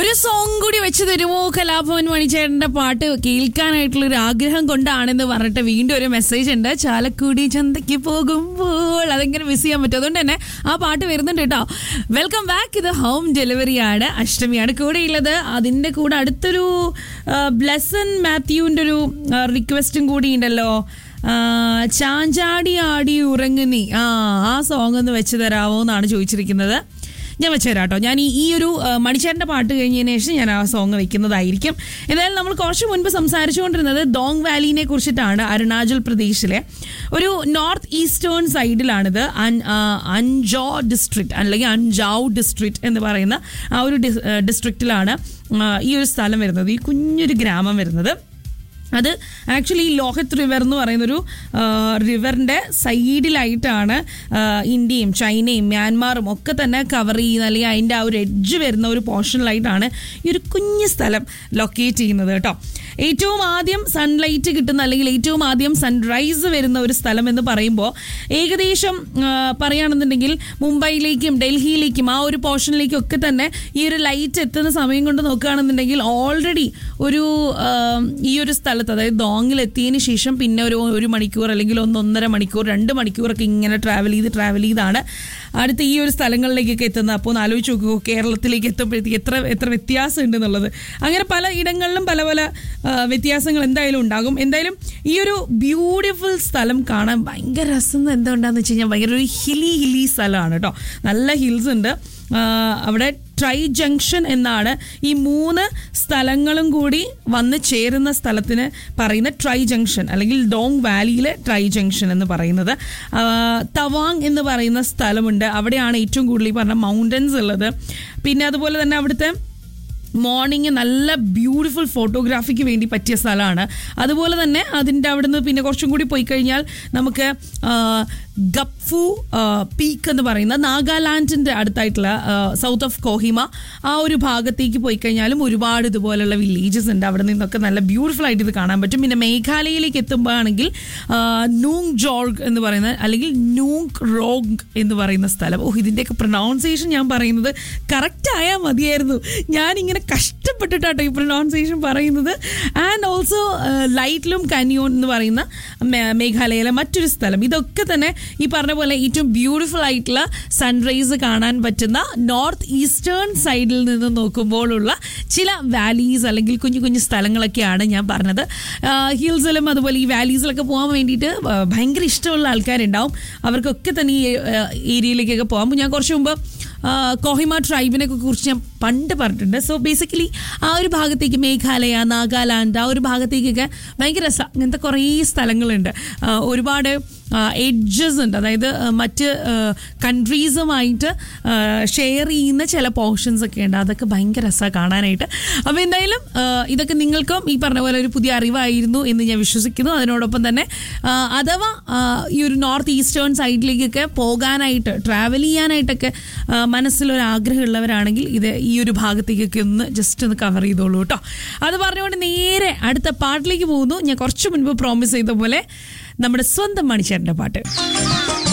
ഒരു സോങ് കൂടി വെച്ച് തരുമോ കലാഭവൻ മണിച്ചേട്ടന്റെ പാട്ട് കേൾക്കാനായിട്ടുള്ള ഒരു ആഗ്രഹം കൊണ്ടാണെന്ന് പറഞ്ഞിട്ട് വീണ്ടും ഒരു മെസ്സേജ് ഉണ്ട് ചാലക്കുടി ചന്തയ്ക്ക് പോകുമ്പോൾ അതെങ്ങനെ മിസ് ചെയ്യാൻ പറ്റും അതുകൊണ്ട് തന്നെ ആ പാട്ട് വരുന്നുണ്ട് കേട്ടോ വെൽക്കം ബാക്ക് ഇത് ഹോം ഡെലിവറി ആണ് അഷ്ടമിയാണ് കൂടെയുള്ളത് അതിന്റെ കൂടെ അടുത്തൊരു ബ്ലെസൻ മാത്യുവിന്റെ ഒരു റിക്വസ്റ്റും കൂടി ഉണ്ടല്ലോ ആ, ചാഞ്ചാടി ആടി ഉറങ്ങുന്നി ആ ആ സോങ് ഒന്ന് വെച്ച് തരാമോ എന്നാണ് ചോദിച്ചിരിക്കുന്നത് ഞാൻ വെച്ചുതരാം കേട്ടോ ഞാൻ ഈ ഈ ഒരു ആ, മണിച്ചേട്ടൻ്റെ പാട്ട് കഴിഞ്ഞതിന് ശേഷം ഞാൻ ആ സോങ് വെക്കുന്നതായിരിക്കും എന്തായാലും നമ്മൾ കുറച്ച് മുൻപ് സംസാരിച്ചുകൊണ്ടിരുന്നത് ഡോങ് വാലിനെ കുറിച്ചിട്ടാണ് അരുണാചൽ പ്രദേശിലെ ഒരു നോർത്ത് ഈസ്റ്റേൺ സൈഡിലാണിത് അൻ ആ, അൻജോ ഡിസ്ട്രിക്ട് അല്ലെങ്കിൽ അൻജാവ് ഡിസ്ട്രിക്ട് എന്ന് പറയുന്ന ആ ഒരു ഡിസ്ട്രിക്റ്റിലാണ് ഈ ഒരു സ്ഥലം വരുന്നത് ഈ കുഞ്ഞൊരു ഗ്രാമം വരുന്നത് അത് ആക്ച്വലി ലോഹിത് റിവർ എന്ന് പറയുന്നൊരു റിവറിൻ്റെ സൈഡിലായിട്ടാണ് ആ, ഇന്ത്യയും ചൈനയും മ്യാൻമാറും ഒക്കെ തന്നെ കവർ ചെയ്യുന്ന അല്ലെങ്കിൽ അതിൻ്റെ ആ ഒരു എഡ്ജ് വരുന്ന ഒരു പോർഷനിലായിട്ടാണ് ഈ ഒരു കുഞ്ഞു സ്ഥലം ലൊക്കേറ്റ് ചെയ്യുന്നത് കേട്ടോ ഏറ്റവും ആദ്യം സൺലൈറ്റ് കിട്ടുന്ന അല്ലെങ്കിൽ ഏറ്റവും ആദ്യം സൺറൈസ് വരുന്ന ഒരു സ്ഥലം എന്ന് പറയുമ്പോൾ ഏകദേശം ആ, പറയുകയാണെന്നുണ്ടെങ്കിൽ മുംബൈയിലേക്കും ഡൽഹിയിലേക്കും ആ ഒരു പോർഷനിലേക്കും ഒക്കെ തന്നെ ഈ ഒരു ലൈറ്റ് എത്തുന്ന സമയം കൊണ്ട് നോക്കുകയാണെന്നുണ്ടെങ്കിൽ ഓൾറെഡി ഒരു ആ, ഈ ഒരു സ്ഥലത്ത് അതായത് ദോങ്ങിൽ എത്തിയതിന് ശേഷം പിന്നെ ഒരു ഒരു മണിക്കൂർ അല്ലെങ്കിൽ ഒന്നൊന്നര മണിക്കൂർ രണ്ട് മണിക്കൂറൊക്കെ ഇങ്ങനെ ട്രാവൽ ചെയ്ത് ട്രാവൽ ചെയ്താണ് അടുത്ത ഈ ഒരു സ്ഥലങ്ങളിലേക്കൊക്കെ എത്തുന്നത് അപ്പോൾ ഒന്ന് ആലോചിച്ച് നോക്കൂ കേരളത്തിലേക്ക് എത്തുമ്പോഴത്തേക്ക് എത്ര എത്ര വ്യത്യാസം ഉണ്ടെന്നുള്ളത് അങ്ങനെ പല ഇടങ്ങളിലും പല പല ആ, വ്യത്യാസങ്ങൾ എന്തായാലും ഉണ്ടാകും എന്തായാലും ഈ ഒരു ബ്യൂട്ടിഫുൾ സ്ഥലം കാണാൻ ഭയങ്കര രസം എന്തുകൊണ്ടാന്ന് വെച്ച് കഴിഞ്ഞാൽ ഭയങ്കര ഒരു ഹിലി ഹിലി സ്ഥലമാണ് കേട്ടോ നല്ല ഹിൽസ് ഉണ്ട് ആ, അവിടെ ട്രൈ ജംഗ്ഷൻ എന്നാണ് ഈ മൂന്ന് സ്ഥലങ്ങളും കൂടി വന്ന് ചേരുന്ന സ്ഥലത്തിന് പറയുന്ന ട്രൈ ജംഗ്ഷൻ അല്ലെങ്കിൽ ഡോങ് വാലിയിലെ ട്രൈ ജംഗ്ഷൻ എന്ന് പറയുന്നത് ആ, തവാങ് എന്ന് പറയുന്ന സ്ഥലമുണ്ട് അവിടെയാണ് ഏറ്റവും കൂടുതൽ ഈ പറഞ്ഞ മൗണ്ടൻസ് ഉള്ളത് പിന്നെ അതുപോലെ തന്നെ അവിടുത്തെ മോർണിംഗ് നല്ല ബ്യൂട്ടിഫുൾ ഫോട്ടോഗ്രാഫിക്ക് വേണ്ടി പറ്റിയ സ്ഥലമാണ് അതുപോലെ തന്നെ അതിൻ്റെ അവിടുന്ന് പിന്നെ കുറച്ചും കൂടി പോയി കഴിഞ്ഞാൽ നമുക്ക് ആ, ഗപ്ഫു പീക്ക് എന്ന് പറയുന്ന നാഗാലാൻഡിൻ്റെ അടുത്തായിട്ടുള്ള സൗത്ത് ഓഫ് കോഹിമ ആ ഒരു ഭാഗത്തേക്ക് പോയി കഴിഞ്ഞാലും ഒരുപാട് ഇതുപോലുള്ള വില്ലേജസ് ഉണ്ട് അവിടെ നിന്നൊക്കെ നല്ല ബ്യൂട്ടിഫുൾ ആയിട്ട് ഇത് കാണാൻ പറ്റും പിന്നെ മേഘാലയയിലേക്ക് എത്തുമ്പോഴാണെങ്കിൽ നൂങ് ജോർഗ് എന്ന് പറയുന്ന അല്ലെങ്കിൽ നൂങ് റോങ് എന്ന് പറയുന്ന സ്ഥലം ഓ ഇതിൻ്റെയൊക്കെ പ്രൊനൗൺസിയേഷൻ ഞാൻ പറയുന്നത് കറക്റ്റ് ആയാൽ മതിയായിരുന്നു ഞാനിങ്ങനെ കഷ്ടപ്പെട്ടിട്ടാട്ടോ ഈ പ്രൊനൗൺസിയേഷൻ പറയുന്നത് ആൻഡ് ഓൾസോ ലൈറ്റ്ലും കനിയോൺ എന്ന് പറയുന്ന മേ- മേഘാലയയിലെ മറ്റൊരു സ്ഥലം ഇതൊക്കെ തന്നെ ഈ പറഞ്ഞ പോലെ ഏറ്റവും ബ്യൂട്ടിഫുൾ ആയിട്ടുള്ള സൺറൈസ് കാണാൻ പറ്റുന്ന നോർത്ത് ഈസ്റ്റേൺ സൈഡിൽ നിന്ന് നോക്കുമ്പോഴുള്ള ചില വാലീസ് അല്ലെങ്കിൽ കുഞ്ഞു കുഞ്ഞു സ്ഥലങ്ങളൊക്കെയാണ് ഞാൻ പറഞ്ഞത് ഹിൽസിലും അതുപോലെ ഈ വാലീസിലൊക്കെ പോകാൻ വേണ്ടിയിട്ട് ആ, ഭയങ്കര ഇഷ്ടമുള്ള ആൾക്കാരുണ്ടാവും അവർക്കൊക്കെ തന്നെ ഈ ഏരിയയിലേക്കൊക്കെ പോകാം ഞാൻ കുറച്ച് മുമ്പ് ആ, കോഹിമ ട്രൈബിനെ കുറിച്ച് ഞാൻ പണ്ട് പറഞ്ഞിട്ടുണ്ട് സോ ബേസിക്കലി ആ ഒരു ഭാഗത്തേക്ക് മേഘാലയ നാഗാലാൻഡ് ആ ഒരു ഭാഗത്തേക്കൊക്കെ ഭയങ്കര രസം അങ്ങനത്തെ കുറേ സ്ഥലങ്ങളുണ്ട് ആ, ഒരുപാട് എഡ്ജസ് ഉണ്ട് അതായത് ആ, മറ്റ് കൺട്രീസുമായിട്ട് ഷെയർ ചെയ്യുന്ന ചില പോർഷൻസ് ഒക്കെ ഉണ്ട് അതൊക്കെ ഭയങ്കര രസമാണ് കാണാനായിട്ട് അപ്പോൾ എന്തായാലും ആ, ഇതൊക്കെ നിങ്ങൾക്കും ഈ പറഞ്ഞ പോലെ ഒരു പുതിയ അറിവായിരുന്നു എന്ന് ഞാൻ വിശ്വസിക്കുന്നു അതിനോടൊപ്പം തന്നെ ആ, അഥവാ ആ, ഈ ഒരു നോർത്ത് ഈസ്റ്റേൺ സൈഡിലേക്കൊക്കെ പോകാനായിട്ട് ട്രാവൽ ചെയ്യാനായിട്ടൊക്കെ ആ, മനസ്സിലൊരു ആഗ്രഹമുള്ളവരാണെങ്കിൽ ഇത് ഈ ഒരു ഭാഗത്തേക്കൊക്കെ ഒന്ന് ജസ്റ്റ് ഒന്ന് കവർ ചെയ്തോളൂ കേട്ടോ അത് പറഞ്ഞുകൊണ്ട് നേരെ അടുത്ത പാട്ടിലേക്ക് പോകുന്നു ഞാൻ കുറച്ച് മുൻപ് പ്രോമിസ് ചെയ്ത പോലെ നമ്മുടെ സ്വന്തം മണിച്ചേട്ടൻ്റെ പാട്ട്